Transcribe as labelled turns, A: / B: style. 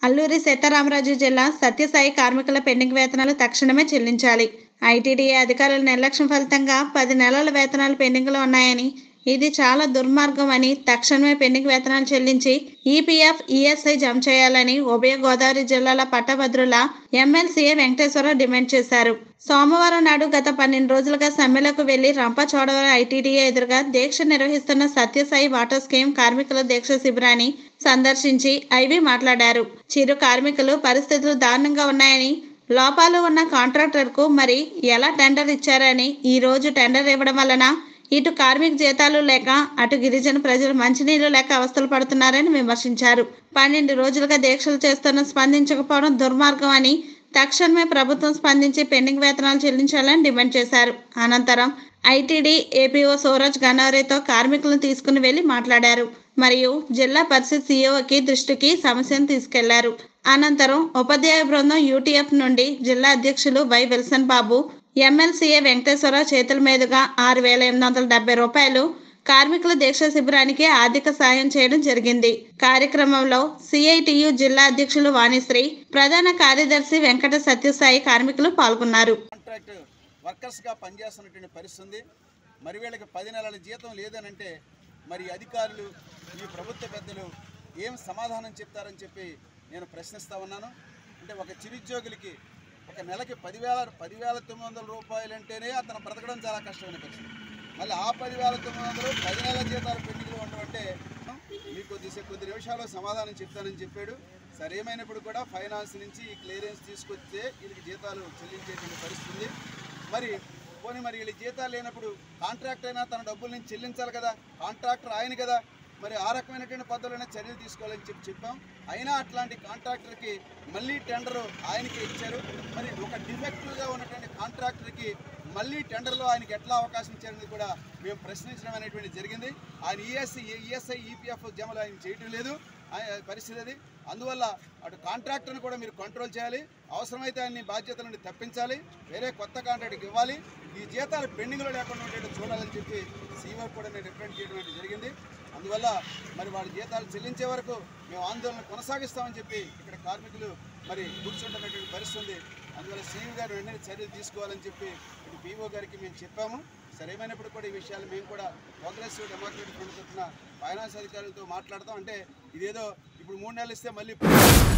A: అల్లూరి సీతారామరాజు జిల్లా సత్యసాయి కార్మికుల పెండింగ్ వేతనాలు తక్షణమే చెల్లించాలి ఐటీడీఏ అధికారుల నిర్లక్ష్యం ఫలితంగా పది నెలల వేతనాలు పెండింగ్లో ఉన్నాయని ఇది చాలా దుర్మార్గం అని తక్షణమే పెండింగ్ వేతనాలు చెల్లించి ఈపీఎఫ్ ఈఎస్ఐ జమ చేయాలని ఉభయ గోదావరి జిల్లాల పట్టభద్రుల ఎమ్మెల్సీఏ వెంకటేశ్వరరావు డిమాండ్ చేశారు సోమవారం నాడు గత పన్నెండు రోజులుగా సమ్మెలకు వెళ్లి రంపచోడవరం ఐటీడీఏ ఎదురుగా దీక్ష నిర్వహిస్తున్న సత్యసాయి వాటర్ స్కీమ్ కార్మికుల దీక్ష శిబిరాన్ని సందర్శించి ఐవి మాట్లాడారు చిరు కార్మికులు పరిస్థితులు దారుణంగా ఉన్నాయని లోపాలు ఉన్న కాంట్రాక్టర్కు మరి ఎలా టెండర్ ఇచ్చారని ఈ రోజు టెండర్ ఇవ్వడం వలన ఇటు కార్మిక జీతాలు లేక అటు గిరిజన ప్రజలు మంచినీళ్లు లేక అవస్థలు పడుతున్నారని విమర్శించారు పన్నెండు రోజులుగా దీక్షలు చేస్తున్న స్పందించకపోవడం దుర్మార్గం అని తక్షణమే ప్రభుత్వం స్పందించి పెండింగ్ వేతనాలు చెల్లించాలని డిమాండ్ చేశారు అనంతరం ఐటీడీ ఏపీఓ సూరజ్ గన్నవరేతో కార్మికులను తీసుకుని వెళ్లి మాట్లాడారు మరియు జిల్లా పరిషత్ సీఈఓకి దృష్టికి సమస్యను తీసుకెళ్లారు అనంతరం ఉపాధ్యాయ బృందం యూటీఎఫ్ నుండి జిల్లా అధ్యక్షులు Y Wilson Babu MLC A Venkateswara Rao చేతుల మీదుగా ఆరు వేల ఎనిమిది వందల డెబ్బై రూపాయలు కార్మికుల దీక్ష శిబిరానికి ఆర్థిక సాయం చేయడం జరిగింది కార్యక్రమంలో సిఐటియు జిల్లా అధ్యక్షులు వాణిశ్రీ ప్రధాన కార్యదర్శి వెంకట సత్యసాయి కార్మికులు పాల్గొన్నారు
B: కాంట్రాక్ట్ వర్కర్స్గా పనిచేస్తున్నటువంటి పరిస్థితి ఉంది మరి వీళ్ళకి పది నెలల జీతం లేదనంటే మరి అధికారులు ఈ ప్రభుత్వ పెద్దలు ఏం సమాధానం చెప్తారని చెప్పి నేను ప్రశ్నిస్తా ఉన్నాను అంటే ఒక చిరుద్యోగులకి ఒక నెలకి పదివేల పదివేల తొమ్మిది వందల రూపాయలు అంటేనే అతను బ్రతకడం చాలా కష్టమైన పరిస్థితి మళ్ళీ ఆ పదివేల తొమ్మిది వందలు పది నెలల జీతాలు పెండింగ్లో ఉండడం అంటే మీకు కొద్దిసేపు కొద్ది నిమిషాల్లో సమాధానం చెప్తానని చెప్పాడు సరేమైనప్పుడు కూడా ఫైనాన్స్ నుంచి ఈ క్లియరెన్స్ తీసుకొస్తే వీళ్ళకి జీతాలు చెల్లించేటువంటి పరిస్థితి ఉంది మరి పోనీ మరి వీళ్ళ జీతాలు లేనప్పుడు కాంట్రాక్ట్ అయినా తన డబ్బుల నుంచి చెల్లించాలి కదా కాంట్రాక్టర్ ఆయన కదా మరి ఆ రకమైనటువంటి పద్ధతులైనా చర్యలు తీసుకోవాలని చెప్పి చెప్పాం అయినా అట్లాంటి కాంట్రాక్టర్కి మళ్ళీ టెండర్ ఆయనకి ఇచ్చారు మరి ఒక డిఫెక్టివ్గా ఉన్నటువంటి కాంట్రాక్టర్కి మళ్ళీ టెండర్లో ఆయనకి ఎట్లా అవకాశం ఇచ్చారని కూడా మేము ప్రశ్నించడం అనేటువంటి జరిగింది ఆయన ఈఎస్ఐ ఈఎస్ఐ ఈపీఎఫ్ జమలు ఆయన చేయటం లేదు ఆయన పరిస్థితి అది అందువల్ల అటు కాంట్రాక్టర్ని కూడా మీరు కంట్రోల్ చేయాలి అవసరమైతే ఆయన్ని బాధ్యతల నుండి తప్పించాలి వేరే కొత్త కాంట్రాక్ట్కి ఇవ్వాలి ఈ జీతాలు పెండింగ్లో లేకుండా ఉండేట్టు చూడాలని చెప్పి సీవర్ కూడా నేను రిప్రజెంట్ చేయడం అనేది జరిగింది అందువల్ల మరి వాళ్ళ జీతాలు చెల్లించే వరకు మేము ఆందోళన కొనసాగిస్తామని చెప్పి ఇక్కడ కార్మికులు మరి కూర్చుంటున్నటువంటి పరిస్థితి ఉంది అందువల్ల సీఈ గారు వెంటనే చర్యలు తీసుకోవాలని చెప్పి ఇటు పీఓ గారికి మేము చెప్పాము సరేమైనప్పుడు కూడా ఈ విషయాలు మేము కూడా ప్రోగ్రెసివ్ డెమోక్రటిక్ ఫ్రంట్ తరఫున ఫైనాన్స్ అధికారులతో మాట్లాడతాం అంటే ఇదేదో ఇప్పుడు మూడు నెలలు ఇస్తే మళ్ళీ